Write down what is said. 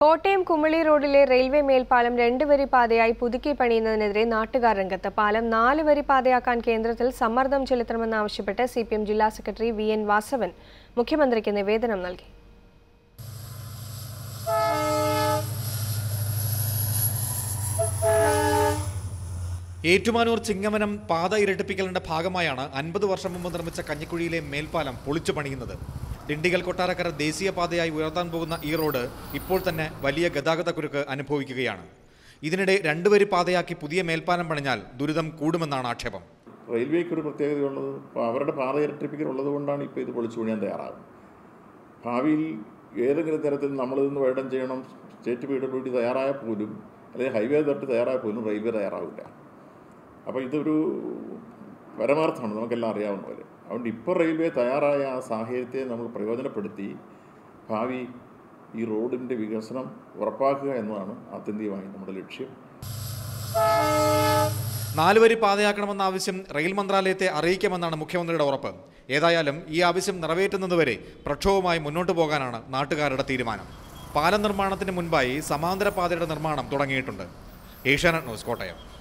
കോട്ടയം കുമളി റോഡിലെ റെയിൽവേ മേൽപ്പാലം രണ്ട് വരി പാതയായി പുതുക്കി പണിയുന്നതിനെതിരെ നാട്ടുകാർ രംഗത്ത് പാലം നാല് വരി പാതയാക്കാൻ കേന്ദ്രത്തിൽ സമ്മർദ്ദം ചെലുത്തണമെന്നാവശ്യപ്പെട്ട് സി പി എം ജില്ലാ സെക്രട്ടറി വി എൻ വാസവൻ മുഖ്യമന്ത്രിക്ക് നിവേദനം നൽകി ഏറ്റുമാനൂർ ചിങ്ങമനം പാത ഇരട്ടിപ്പിക്കലിന്റെ ഭാഗമായാണ് അൻപത് വർഷം മുമ്പ് നിർമ്മിച്ച കഞ്ഞിക്കുഴിയിലെ മേൽപ്പാലം പൊളിച്ചു പണിയുന്നത് ദിണ്ടിഗൽ കൊട്ടാരക്കര ദേശീയപാതയായി ഉയർത്താൻ പോകുന്ന ഈ റോഡ് ഇപ്പോൾ തന്നെ വലിയ ഗതാഗതക്കുരുക്ക് അനുഭവിക്കുകയാണ് ഇതിനിടെ രണ്ടുവരി പാതയാക്കി പുതിയ മേൽപ്പാലം പണിഞ്ഞാൽ ദുരിതം കൂടുമെന്നാണ് ആക്ഷേപം റെയിൽവേക്ക് ഒരു പ്രത്യേകതയുള്ളത് ഇപ്പോൾ അവരുടെ പാത ഇരട്ടിപ്പിക്കൽ ഉള്ളത് കൊണ്ടാണ് ഇപ്പോൾ ഇത് പൊളിച്ചു പണിയാൻ തയ്യാറാകുന്നത് ഭാവിയിൽ ഏതെങ്കിലും തരത്തിൽ നമ്മളിതൊന്ന് വേടം ചെയ്യണം സ്റ്റേറ്റ് പി ഡബ്ല്യു ഡി തയ്യാറായാൽ പോലും അല്ലെങ്കിൽ ഹൈവേ തൊട്ട് തയ്യാറായാൽ പോലും റെയിൽവേ തയ്യാറാവില്ല അപ്പോൾ ഇതൊരു പരമാർത്ഥമാണ് നമുക്കെല്ലാം അറിയാവുന്ന പോലെ അതുകൊണ്ട് ഇപ്പോൾ റെയിൽവേ തയ്യാറായ ആ സാഹചര്യത്തെ നമ്മൾ പ്രയോജനപ്പെടുത്തി ഭാവി ഈ റോഡിൻ്റെ വികസനം ഉറപ്പാക്കുക എന്നതാണ് ആത്യന്തികമായി നമ്മുടെ ലക്ഷ്യം നാലുവരി പാതയാക്കണമെന്ന ആവശ്യം റെയിൽ മന്ത്രാലയത്തെ അറിയിക്കാമെന്നാണ് മുഖ്യമന്ത്രിയുടെ ഉറപ്പ് ഏതായാലും ഈ ആവശ്യം നിറവേറ്റുന്നതുവരെ പ്രക്ഷോഭവുമായി മുന്നോട്ടു പോകാനാണ് നാട്ടുകാരുടെ തീരുമാനം പാലം നിർമ്മാണത്തിന് മുൻപായി സമാന്തര പാതയുടെ നിർമ്മാണം തുടങ്ങിയിട്ടുണ്ട് ഏഷ്യാനെറ്റ് ന്യൂസ് കോട്ടയം